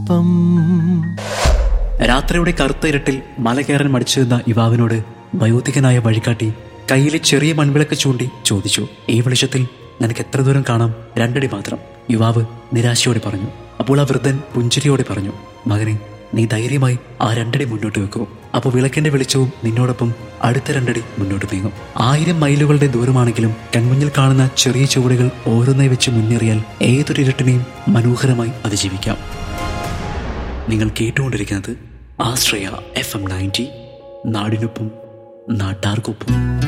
ഒപ്പം രാത്രിയുടെ കറുത്ത ഇരുട്ടിൽ മല കയറാൻ മടിച്ചു നിന്ന യുവാവിനോട് വയോധികനായ വഴികാട്ടി കയ്യിലെ ചെറിയ മൺവിളക്ക് ചൂണ്ടി ചോദിച്ചു ഈ വെളിച്ചത്തിൽ നിനക്ക് എത്ര ദൂരം കാണാം രണ്ടടി മാത്രം യുവാവ് നിരാശയോടെ പറഞ്ഞു അപ്പോൾ ആ വൃദ്ധൻ പുഞ്ചിരിയോടെ പറഞ്ഞു മകനെ നീ ധൈര്യമായി ആ രണ്ടടി മുന്നോട്ട് വെക്കൂ അപ്പോൾ വിളക്കിന്റെ വെളിച്ചവും നിന്നോടൊപ്പം അടുത്ത രണ്ടടി മുന്നോട്ട് നീങ്ങും ആയിരം മൈലുകളുടെ ദൂരമാണെങ്കിലും കൺമുന്നിൽ കാണുന്ന ചെറിയ ചുവടുകൾ ഓരോന്നായി വെച്ച് മുന്നേറിയാൽ ഏതൊരു ഇരുട്ടിനെയും മനോഹരമായി അതിജീവിക്കാം നിങ്ങൾ കേട്ടുകൊണ്ടിരിക്കുന്നത് ആശ്രയ എഫ് എം നയൻറ്റി നാടിനൊപ്പം നാട്ടാർക്കൊപ്പം